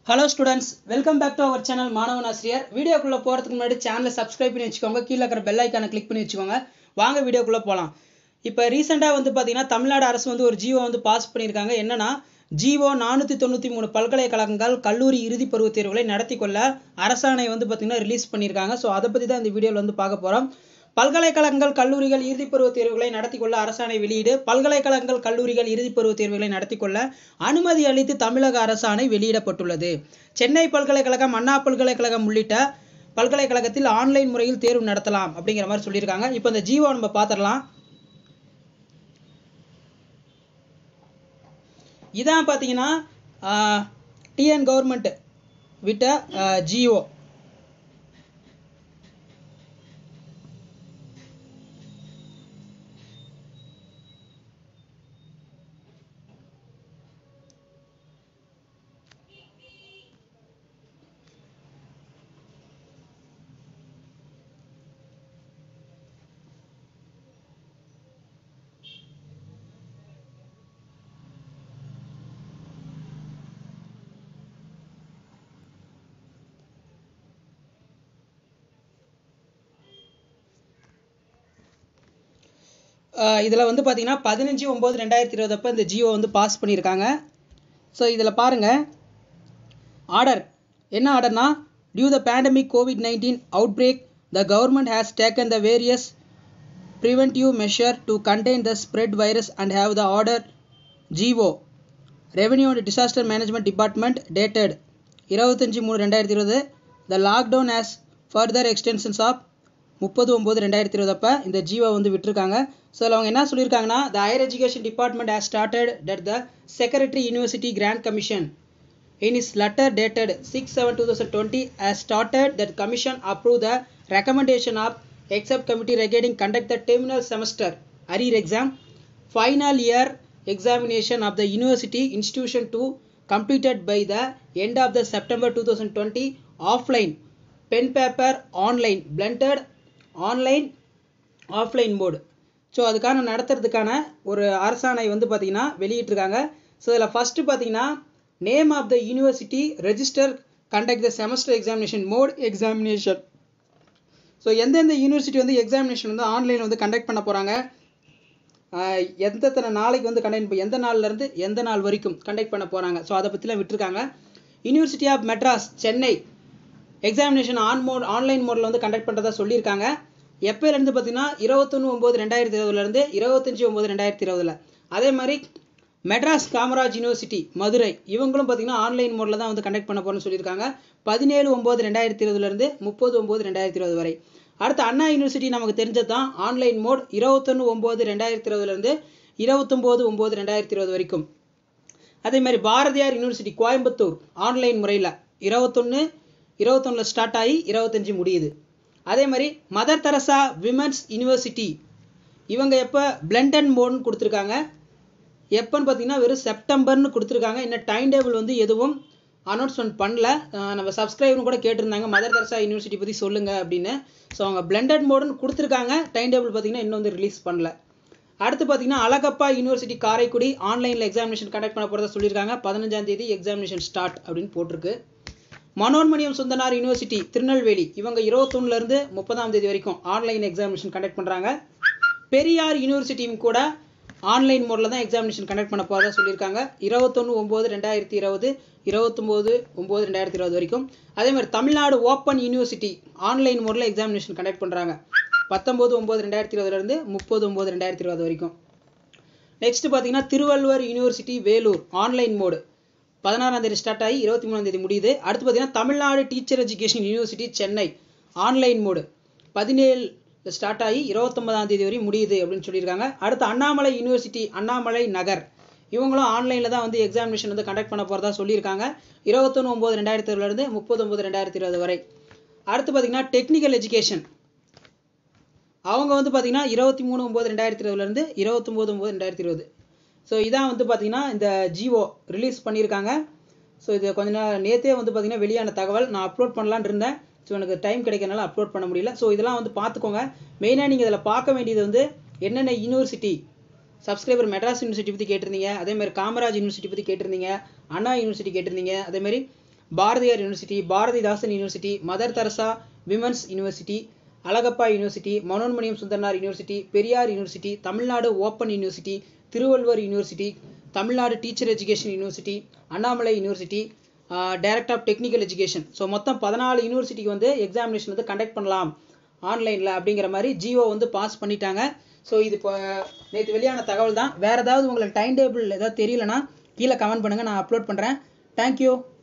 hello students welcome back to our channel மாணவன் ஆசிரியர் வீடியோக்குள்ளே போகிறதுக்கு முன்னாடி சேனலை சப்ஸ்கிரைப் பண்ணி வச்சுக்கோங்க கீழே இருக்கிற பெல் ஐக்கானை கிளிக் பண்ணி வச்சுக்கோங்க வாங்க வீடியோக்குள்ளே போகலாம் இப்போ ரீசெண்டாக வந்து பார்த்தீங்கன்னா தமிழ்நாடு அரசு வந்து ஒரு ஜியோ வந்து பாஸ் பண்ணியிருக்காங்க என்னன்னா ஜிஓ நானூற்றி தொண்ணூற்றி மூணு பல்கலைக்கழகங்கள் கல்லூரி இறுதிப் பருவத் தேர்வுகளை நடத்தி கொள்ள அரசாணை வந்து பார்த்தீங்கன்னா ரிலீஸ் பண்ணியிருக்காங்க ஸோ அதை பற்றி தான் இந்த வீடியோவில் வந்து பார்க்க போகிறோம் பல்கலைக்கழகங்கள் கல்லூரிகள் இறுதிப் பருவத் தேர்வுகளை நடத்தி கொள்ள அரசாணை வெளியீடு பல்கலைக்கழகங்கள் கல்லூரிகள் இறுதிப் பருவத் தேர்வுகளை நடத்தி கொள்ள அனுமதி அளித்து தமிழக அரசாணை வெளியிடப்பட்டுள்ளது சென்னை பல்கலைக்கழகம் அண்ணா பல்கலைக்கழகம் உள்ளிட்ட பல்கலைக்கழகத்தில் ஆன்லைன் முறையில் தேர்வு நடத்தலாம் அப்படிங்கிற மாதிரி சொல்லியிருக்காங்க இப்போ இந்த ஜீவோ நம்ம பார்த்துடலாம் இதான் பார்த்தீங்கன்னா டிஎன் கவர்மெண்ட் விட்ட ஜிஓ இதில் வந்து பார்த்தீங்கன்னா பதினஞ்சு ஒம்பது ரெண்டாயிரத்தி இருபது அப்போ இந்த ஜியோ வந்து பாஸ் பண்ணியிருக்காங்க ஸோ இதில் பாருங்கள் ஆர்டர் என்ன ஆர்டர்னா due the pandemic COVID nineteen outbreak the government has taken the various preventive measure to contain the spread virus and have the order GO revenue and disaster management department dated இருபத்தஞ்சி மூணு ரெண்டாயிரத்தி இருபது the lockdown has further extensions of முப்பது ஒம்பது ரெண்டாயிரத்தி இருபது அப்போ இந்த ஜீவோ வந்து விட்டுருக்காங்க ஸோ அதில் அவங்க என்ன சொல்லியிருக்காங்கன்னா the higher education department has started that the secretary university grant commission in his letter dated 6-7-2020 has started that commission approve the recommendation of except committee regarding conduct the terminal semester arrear exam final year examination of the university institution to completed by the end of the september 2020 offline pen paper online blended online offline mode so அதுக்கான நடத்துறதுக்கான ஒரு அரசாணை வந்து பார்த்தீங்கன்னா வெளியிட்டிருக்காங்க so இதில் first பார்த்தீங்கன்னா name of the university register conduct the semester examination mode examination so எந்தெந்த யூனிவர்சிட்டி வந்து எக்ஸாமினேஷன் வந்து ஆன்லைனில் வந்து கண்டக்ட் பண்ண போகிறாங்க எந்தெத்தனை நாளைக்கு வந்து கண்டக்ட் எந்த நாள்லேருந்து எந்த நாள் வரைக்கும் கண்டக்ட் பண்ண போகிறாங்க ஸோ அதை பற்றிலாம் விட்டுருக்காங்க university of Madras Chennai examination on mode online மோடில் வந்து கண்டக்ட் பண்ணுறதா சொல்லியிருக்காங்க எப்போலேருந்து பார்த்தீங்கன்னா இருபத்தொன்று ஒம்பது ரெண்டாயிரத்தி இருபதுலேருந்து இருபத்தஞ்சி ஒம்பது ரெண்டாயிரத்தி இருபதுல அதே மாதிரி மெட்ராஸ் காமராஜ் யூனிவர்சிட்டி மதுரை இவங்களும் பார்த்தீங்கன்னா ஆன்லைன் மோடில் தான் வந்து கண்டக்ட் பண்ண போகிறோம்னு சொல்லியிருக்காங்க பதினேழு ஒம்பது ரெண்டாயிரத்தி இருபதுலேருந்து முப்பது ஒம்பது ரெண்டாயிரத்தி இருபது வரை அடுத்து அண்ணா யூனிவர்சிட்டி நமக்கு தெரிஞ்சது தான் ஆன்லைன் மோட் இருபத்தொன்று ஒம்பது ரெண்டாயிரத்தி இருபதுலேருந்து இருபத்தொம்போது ஒம்பது ரெண்டாயிரத்தி இருபது வரைக்கும் அதே மாதிரி பாரதியார் யூனிவர்சிட்டி கோயம்புத்தூர் ஆன்லைன் முறையில் இருபத்தொன்று இருபத்தொன்னில் ஸ்டார்ட் ஆகி இருபத்தஞ்சி முடியுது அதே மாதிரி மதர் தெரசா விமன்ஸ் யூனிவர்சிட்டி இவங்க எப்போ பிளண்டன் மோட்னு கொடுத்துருக்காங்க எப்போன்னு பார்த்தீங்கன்னா வெறும் செப்டம்பர்னு கொடுத்துருக்காங்க இன்னும் டைம் டேபிள் வந்து எதுவும் அனௌன்ஸ்மெண்ட் பண்ணல நம்ம சப்ஸ்கிரைபரும் கூட கேட்டிருந்தாங்க மதர் தெரசா யூனிவர்சிட்டி பற்றி சொல்லுங்கள் அப்படின்னு ஸோ அவங்க பிளண்டட் மோடுன்னு கொடுத்துருக்காங்க டைம் டேபிள் பார்த்தீங்கன்னா இன்னும் வந்து ரிலீஸ் பண்ணல அடுத்து பார்த்தீங்கன்னா அழகப்பா யூனிவர்சிட்டி காரைக்குடி ஆன்லைனில் எக்ஸாமினேஷன் கண்டக்ட் பண்ண போகிறதா சொல்லியிருக்காங்க பதினஞ்சாம் தேதி எக்ஸாமினேஷன் ஸ்டார்ட் அப்படின்னு போட்டிருக்கு மனோன்மணியம் சுந்தனார் யூனிவர்சிட்டி திருநெல்வேலி இவங்க இருபத்தொன்னுலேருந்து முப்பதாம் தேதி வரைக்கும் ஆன்லைன் எக்ஸாமினேஷன் கண்டக்ட் பண்ணுறாங்க பெரியார் யூனிவர்சிட்டியும் கூட ஆன்லைன் மோடில் தான் எக்ஸாமினேஷன் கண்டக்ட் பண்ண போகிறதா சொல்லியிருக்காங்க இருபத்தொன்று ஒம்பது ரெண்டாயிரத்தி இருபது இருபத்தொம்போது ஒம்பது ரெண்டாயிரத்தி இருபது வரைக்கும் அதே மாதிரி தமிழ்நாடு ஓப்பன் யூனிவர்சிட்டி ஆன்லைன் மோடில் எக்ஸாமினேஷன் கண்டக்ட் பண்ணுறாங்க பத்தொம்போது ஒம்பது ரெண்டாயிரத்தி இருபதுலேருந்து முப்பது ஒம்பது ரெண்டாயிரத்தி இருபது வரைக்கும் நெக்ஸ்ட் பார்த்தீங்கன்னா Thiruvalluvar university Vellore online mode பதினாறாம் தேதி ஸ்டார்ட் ஆகி இருபத்தி மூணாம் தேதி முடியுது அடுத்து பார்த்தீங்கன்னா Tamil Nadu teacher education university Chennai online mode பதினேழு ஸ்டார்ட் ஆகி இருபத்தொன்பதாம் தேதி வரை முடியுது அப்படின்னு சொல்லியிருக்காங்க அடுத்து அண்ணாமலை யூனிவர்சிட்டி அண்ணாமலை நகர் இவங்களும் ஆன்லைனில் தான் வந்து எக்ஸாமினேஷன் வந்து கண்டக்ட் பண்ண போகிறதா சொல்லியிருக்காங்க இருபத்தொன்று ஒம்பது ரெண்டாயிரத்தி இருபதுலேருந்து முப்பது ஒம்பது ரெண்டாயிரத்தி இருபது வரை அடுத்து பார்த்தீங்கன்னா டெக்னிக்கல் எஜுகேஷன் அவங்க வந்து பார்த்தீங்கன்னா இருபத்தி மூணு ஒம்பது ரெண்டாயிரத்தி இருபதுலேருந்து இருபத்தொம்போது ஒம்பது ரெண்டாயிரத்தி இருபது ஸோ இதான் வந்து பார்த்தீங்கன்னா இந்த ஜிஓ ரிலீஸ் பண்ணியிருக்காங்க ஸோ இது கொஞ்ச நேரம் நேற்றே வந்து பார்த்தீங்கன்னா வெளியான தகவல் நான் அப்லோட் பண்ணலான் இருந்தேன் ஸோ எனக்கு டைம் கிடைக்கிறனால அப்லோட் பண்ண முடியல ஸோ இதெல்லாம் வந்து பார்த்துக்கோங்க மெயினாக நீங்கள் இதில் பார்க்க வேண்டியது வந்து என்னென்ன யூனிவர்சிட்டி சப்ஸ்கிரைபர் மெட்ராஸ் யூனிவர்சிட்டி பற்றி கேட்டிருந்தீங்க அதே மாதிரி காமராஜ் யூனிவர்சிட்டி பற்றி கேட்டிருந்தீங்க அண்ணா யூனிவர்சிட்டி கேட்டிருந்தீங்க அதே மாதிரி Bharathiar university Bharathidasan university mother Teresa women's university Alagappa university Manonmaniam Sundaranar university Periyar university Tamil Nadu open university Thiruvalluvar university Tamil Nadu teacher education university Annamalai university direct of technical education so மொத்தம் பதினாலு யூனிவர்சிட்டிக்கு வந்து எக்ஸாமினேஷன் வந்து கண்டக்ட் பண்ணலாம் ஆன்லைனில் அப்படிங்கிற மாதிரி ஜியோ வந்து பாஸ் பண்ணிட்டாங்க ஸோ இது இப்போ நேற்று வெளியான தகவல் தான் வேறு ஏதாவது உங்களுக்கு டைம் டேபிள் ஏதாவது தெரியலனா கீழே கமெண்ட் பண்ணுங்கள் நான் அப்லோட் பண்ணுறேன் தேங்க்யூ